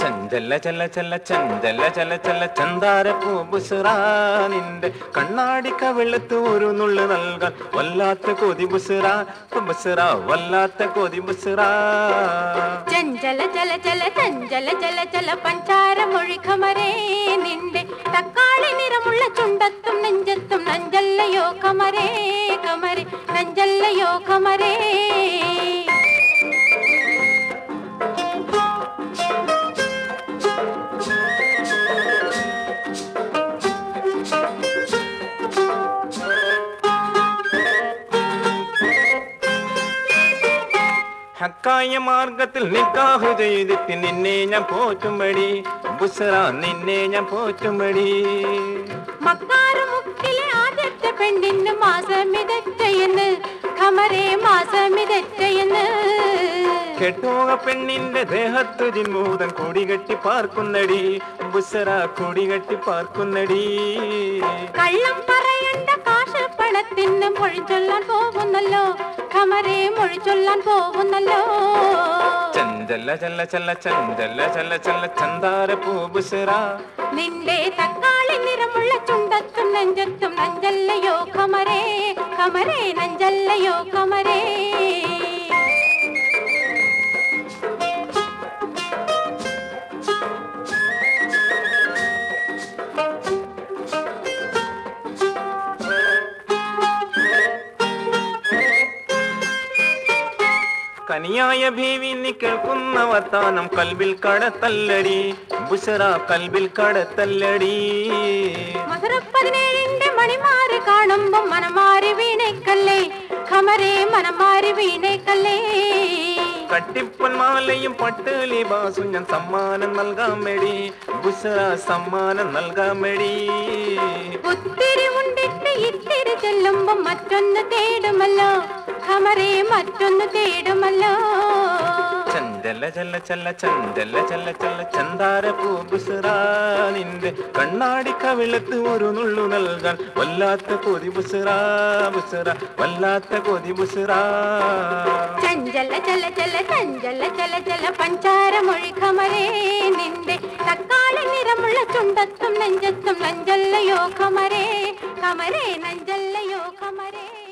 ചഞ്ചല ചല ചല ചഞ്ചല ചല ചല ചന്താരപ്പൂ ബുസറ നിന്റെ കണ്ണാടി കവിളത്ത് ഒരു നുള്ളു നൽകാൻ വല്ലാത്ത കൊതി ബുസറ ബുസറ വല്ലാത്ത കൊതി ബുസറ ചഞ്ചല ചല ചല ചഞ്ചല ചല ചല പഞ്ചാര മൊഴി ഖമരേ നിന്റെ തക്കാളി നിറമുള്ള ചുണ്ടത്തും നെഞ്ചത്തും നഞ്ചല്ലയോ കമരേ കമരേ നഞ്ചല്ലയോ കമരേ ഹക്കായ മാർഗത്തിൽ നിക്കാഹ് ചെയ്തിട്ട് നിന്നെ ഞാൻ പോറ്റുമ്പടി ബുസറ നിന്നെ ഞാൻ പോറ്റുമ്പടി മക്കാറുമുക്കിലെ ആദ്യത്തെ പെണ്ണിന് മാസമിതറ്റയെന്ന് ഖമരേ മാസമിതറ്റയെന്ന് കെട്ടോക പെണ്ണിന്റെ ദേഹത്തു ജിൻമൂതൻ കൊടികെട്ടി പാർക്കുന്നടി ബുസറ കൊടികെട്ടി പാർക്കുന്നടി കള്ളം പറയണ്ട കാശ് പണത്തിന് മൊഴി ചൊല്ലാൻ പോകുന്നല്ലോ ഖമരേ മൊഴി ചൊല്ലാൻ പോകുന്നല്ലോ ചഞ്ചല ചല്ല ചല്ല ചഞ്ചല ചല്ല ചല്ല ചന്താര പൂ ബുസറ നിന്റെ തക്കാളി നിറമുള്ള ചുണ്ടത്തും നെഞ്ചത്തും നഞ്ചല്ലയോ ഖമരേ ഖമരേ നഞ്ചല്ലയോ ഖമരേ കനിയായ ഭീവി നീ കേൾക്കുന്ന വർത്താനം കൽവിൽ കടത്തല്ലടി ബുസറ കൽവിൽ കടത്തല്ലടി മധുര പതിനേഴിന്റെ മണിമാറി കാണുമ്പോ മനമാരി വീണേക്കല്ലേ ഖമരേ മനമാരി വീണേക്കല്ലേ കട്ടിപ്പൊന്മാലയും പട്ട് ലിബാസും ഞാൻ സമ്മാനം നൽകാമെടി ബുസറ സമ്മാനം നൽകാമെടി ഒത്തിരി ഉണ്ടിട്ട് ഇത്തിരി ചെല്ലുമ്പോ മറ്റൊന്ന് തേടുമല്ലോ ഖമരേ മറ്റൊന്ന് തേടുമല്ലോ ചഞ്ചല ചല്ല ചല്ല ചഞ്ചല ചല്ല ചല്ല ചന്താര പൂ ബുസറ നിന്റെ കണ്ണാടി കവിളത്ത് ഒരു നുള്ളു നൽകാൻ വല്ലാത്ത കൊതി ബുസറ ബുസറ വല്ലാത്ത കൊതി ബുസറ ചഞ്ചല ചല ചല ചഞ്ചല ചല ചല പഞ്ചാര മൊഴി ഖമരേ നിന്റെ തക്കാളി നിറമുള്ള ചുണ്ടത്തും നെഞ്ചത്തും നഞ്ചല്ലയോ ഖമരേ ഖമരേ നഞ്ചല്ലയോ ഖമരേ